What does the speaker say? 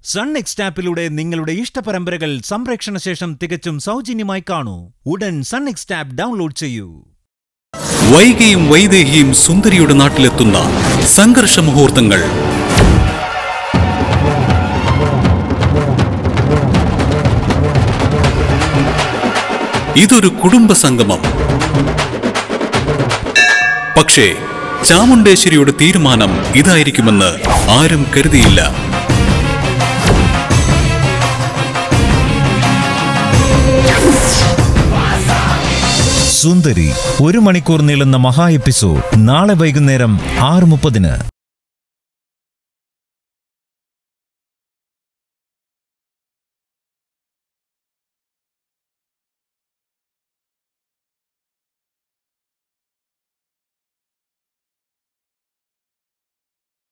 sun next ആപ്പിലൂടെ നിങ്ങളുടെ ഇഷ്ടപരമ്പരകൾ സംപ്രേക്ഷണ ശേഷം തികച്ചും സൗജന്യമായി കാണൂ ഉടൻ സൺ നെക്സ്റ്റ് ആപ്പ് ഡൗൺലോഡ് ചെയ്യൂ വൈകിയും വൈദേഹിയും സുന്ദരിയുടെ നാട്ടിലെത്തുന്ന സംഘർഷ മുഹൂർത്തങ്ങൾ ഇതൊരു കുടുംബ സംഗമം പക്ഷേ ചാമുണ്ടേശ്വരിയുടെ തീരുമാനം ഇതായിരിക്കുമെന്ന് ആരും കരുതിയില്ല സുന്ദരി ഒരു മണിക്കൂർ നീളുന്ന മഹാ എപ്പിസോഡ് നാളെ വൈകുന്നേരം ആറ് മുപ്പതിന്